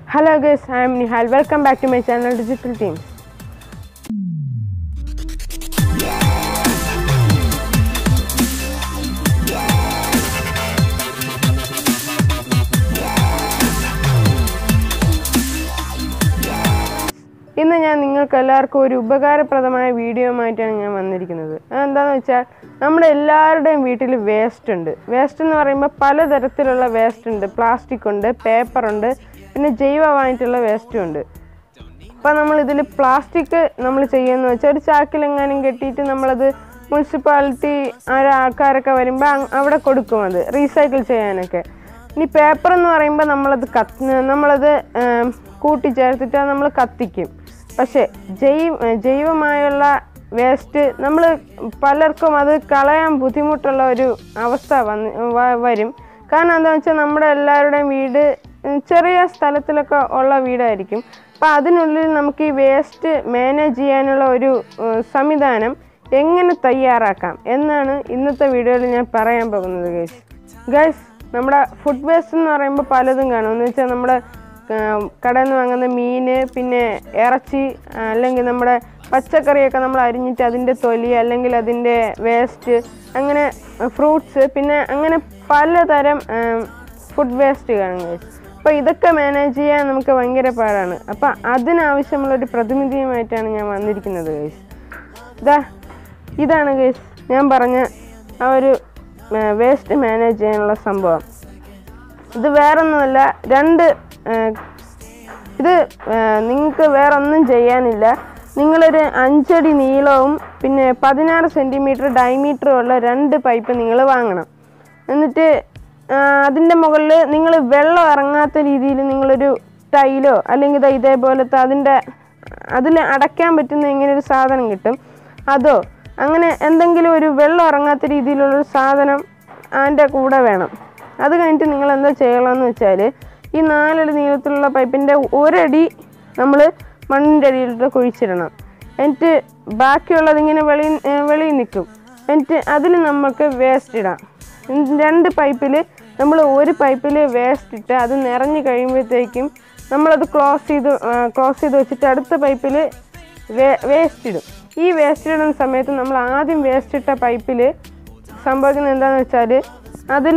Hello guys, I am Nihal. Welcome back to my channel Digital Teams. ഇന്ന് ഞാൻ നിങ്ങൾക്ക് എല്ലാവർക്കും ഒരു ഉപകാരപ്രദമായ വീഡിയോയുമായിട്ടാണ് ഞാൻ വന്നിരിക്കുന്നത് അതെന്താണെന്ന് വെച്ചാൽ നമ്മുടെ എല്ലാവരുടെയും വീട്ടിൽ വേസ്റ്റ് ഉണ്ട് വേസ്റ്റ് എന്ന് പറയുമ്പോൾ പലതരത്തിലുള്ള വേസ്റ്റ് ഉണ്ട് പ്ലാസ്റ്റിക് ഉണ്ട് പേപ്പർ ഉണ്ട് പിന്നെ ജൈവമായിട്ടുള്ള വേസ്റ്റും ഉണ്ട് അപ്പോൾ നമ്മൾ ഇതിൽ പ്ലാസ്റ്റിക് നമ്മൾ ചെയ്യുന്ന വെച്ചാൽ ഒരു ചാക്കിലെങ്ങാനും കെട്ടിയിട്ട് നമ്മളത് മുനിസിപ്പാലിറ്റി ആൾക്കാരൊക്കെ വരുമ്പോൾ അങ് അവിടെ കൊടുക്കും അത് റീസൈക്കിൾ ചെയ്യാനൊക്കെ ഇനി പേപ്പർ എന്ന് പറയുമ്പോൾ നമ്മളത് കത്ത് നമ്മളത് ഏം, കൂട്ടിച്ചേർത്തിട്ട് നമ്മൾ കത്തിക്കും പക്ഷേ ജൈവ ജൈവമായുള്ള വേസ്റ്റ് നമ്മൾ പലർക്കും അത് കളയാൻ ബുദ്ധിമുട്ടുള്ള ഒരു അവസ്ഥ വന്ന് വ- വരും കാരണം എന്താണെന്ന് വെച്ചാൽ നമ്മുടെ എല്ലാവരുടെയും വീട് ഉം, ചെറിയ സ്ഥലത്തിലൊക്കെ ഉള്ള വീടായിരിക്കും അപ്പം അതിനുള്ളിൽ നമുക്ക് ഈ വേസ്റ്റ് മാനേജ് ചെയ്യാനുള്ള ഒരു ഉം, സംവിധാനം എങ്ങനെ തയ്യാറാക്കാം എന്നാണ് ഇന്നത്തെ വീഡിയോയിൽ ഞാൻ പറയാൻ പോകുന്നത് ഗൈസ് ഗൈസ് നമ്മുടെ ഫുഡ് വേസ്റ്റ് എന്ന് പറയുമ്പോൾ പലതും കാണും എന്ന് വെച്ചാൽ നമ്മുടെ ആം, കടയിൽ നിന്ന് വാങ്ങുന്ന മീന് പിന്നെ ഇറച്ചി ആ, അല്ലെങ്കിൽ നമ്മുടെ പച്ചക്കറിയൊക്കെ നമ്മൾ അരിഞ്ഞിട്ട് അതിൻ്റെ തൊലി അല്ലെങ്കിൽ അതിൻ്റെ വേസ്റ്റ് അങ്ങനെ ഫ്രൂട്ട്സ് പിന്നെ അങ്ങനെ പലതരം ഫുഡ് വേസ്റ്റ് കാണും ഗൈസ് അപ്പോൾ ഇതൊക്കെ മാനേജ് ചെയ്യാൻ നമുക്ക് ഭയങ്കര പാടാണ് അപ്പോൾ അതിനാവശ്യമുള്ള ഒരു പ്രതിനിധിയുമായിട്ടാണ് ഞാൻ വന്നിരിക്കുന്നത് ഗൈസ് ഇതാ ഇതാണ് ഗൈസ് ഞാൻ പറഞ്ഞ ആ ഒരു വേസ്റ്റ് മാനേജ് ചെയ്യാനുള്ള സംഭവം ഇത് വേറൊന്നുമല്ല രണ്ട് ആ, ഇത് നിങ്ങൾക്ക് വേറെ ഒന്നും ചെയ്യാനില്ല നിങ്ങളൊരു അഞ്ചടി നീളവും പിന്നെ പതിനാറ് സെൻറ്റിമീറ്റർ ഡയമീറ്ററും ഉള്ള രണ്ട് പൈപ്പ് നിങ്ങൾ വാങ്ങണം എന്നിട്ട് അതിൻ്റെ മുകളിൽ നിങ്ങൾ വെള്ളം ഇറങ്ങാത്ത രീതിയിൽ നിങ്ങളൊരു ടൈലോ അല്ലെങ്കിൽ ദാ ഇതേപോലത്തെ അതിൻ്റെ അതിൽ അടയ്ക്കാൻ പറ്റുന്ന ഇങ്ങനെ ഒരു സാധനം കിട്ടും അതോ അങ്ങനെ എന്തെങ്കിലും ഒരു വെള്ളം ഇറങ്ങാത്ത രീതിയിലുള്ളൊരു സാധനം അതിൻ്റെ കൂടെ വേണം അത് കഴിഞ്ഞിട്ട് നിങ്ങൾ എന്താ ചെയ്യണമെന്ന് വെച്ചാൽ ഈ നാലടി നീളത്തിലുള്ള പൈപ്പിൻ്റെ ഒരടി നമ്മൾ മണ്ണിൻ്റെ അടിയിലിട്ട് കുഴിച്ചിടണം എന്നിട്ട് ബാക്കിയുള്ളത് ഇങ്ങനെ വെളിയിൽ വെളിയിൽ നിൽക്കും എന്നിട്ട് അതിൽ നമുക്ക് വേസ്റ്റ് ഇടാം ഉം, രണ്ട് പൈപ്പിൽ നമ്മൾ ഒരു പൈപ്പിൽ വേസ്റ്റ് ഇട്ട് അത് നിറഞ്ഞു കഴിയുമ്പോഴത്തേക്കും നമ്മളത് ക്ലോസ് ചെയ്ത് ക്ലോസ് ചെയ്ത് വെച്ചിട്ട് അടുത്ത പൈപ്പിൽ വേസ്റ്റ് ഇടും ഈ വേസ്റ്റ് ഇടുന്ന സമയത്ത് നമ്മൾ ആദ്യം വേസ്റ്റ് ഇട്ട പൈപ്പിൽ സംഭവിക്കുന്നത് എന്താണെന്ന് വെച്ചാൽ അതിൽ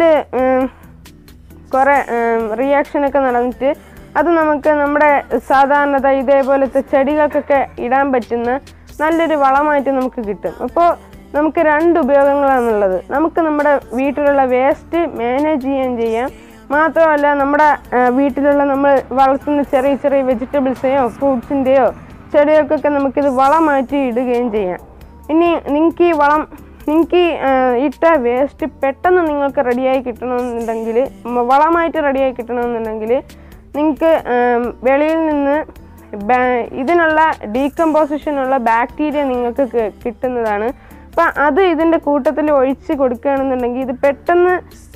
കുറേ റിയാക്ഷനൊക്കെ നടന്നിട്ട് അത് നമുക്ക് നമ്മുടെ സാധാരണത ഇതേപോലത്തെ ചെടികൾക്കൊക്കെ ഇടാൻ പറ്റുന്ന നല്ലൊരു വളമായിട്ട് നമുക്ക് കിട്ടും അപ്പോൾ നമുക്ക് രണ്ട് ഉപയോഗങ്ങളാണുള്ളത് നമുക്ക് നമ്മുടെ വീട്ടിലുള്ള വേസ്റ്റ് മാനേജ് ചെയ്യാൻ ചെയ്യാം മാത്രമല്ല നമ്മുടെ ആ, വീട്ടിലുള്ള നമ്മൾ വളർത്തുന്ന ചെറിയ ചെറിയ വെജിറ്റബിൾസിനെയോ ഫ്രൂട്ട്സിൻ്റെയോ ചെടികൾക്കൊക്കെ നമുക്കിത് വളമാറ്റി ഇടുകയും ചെയ്യാം ഇനി നിങ്ങൾക്ക് ഈ വളം നിങ്ങൾക്ക് ഈ ആ, ഇട്ട വേസ്റ്റ് പെട്ടെന്ന് നിങ്ങൾക്ക് റെഡിയായി കിട്ടണമെന്നുണ്ടെങ്കിൽ മ- വളമായിട്ട് റെഡിയായി കിട്ടണമെന്നുണ്ടെങ്കിൽ നിങ്ങൾക്ക് വെളിയിൽ നിന്ന് ബാ- ഇതിനുള്ള ഡീകമ്പോസിഷനുള്ള ബാക്ടീരിയ നിങ്ങൾക്ക് കി- കിട്ടുന്നതാണ് അപ്പം അത് ഇതിൻ്റെ കൂട്ടത്തിൽ ഒഴിച്ച് കൊടുക്കുകയാണെന്നുണ്ടെങ്കിൽ ഇത് പെട്ടെന്ന്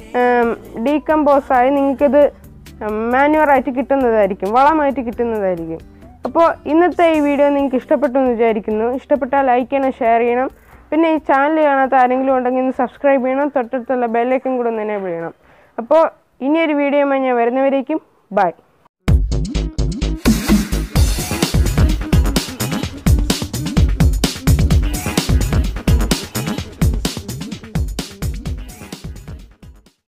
ഡീകമ്പോസായി നിങ്ങൾക്കിത് മാനുവറായിട്ട് കിട്ടുന്നതായിരിക്കും വളമായിട്ട് കിട്ടുന്നതായിരിക്കും അപ്പോൾ ഇന്നത്തെ ഈ വീഡിയോ നിങ്ങൾക്ക് ഇഷ്ടപ്പെട്ടു എന്ന് വിചാരിക്കുന്നു ഇഷ്ടപ്പെട്ടാൽ ലൈക്ക് ചെയ്യണം ഷെയർ ചെയ്യണം പിന്നെ ഈ ചാനൽ കാണാത്ത ആരെങ്കിലും ഉണ്ടെങ്കിൽ ഒന്ന് സബ്സ്ക്രൈബ് ചെയ്യണം തൊട്ടടുത്തുള്ള ബെല്ലൈക്കൻ കൂടെ ഒന്ന് എനേബിൾ ചെയ്യണം അപ്പോൾ ഇനിയൊരു വീഡിയോയുമായി ഞാൻ വരുന്നവരേക്കും ബൈ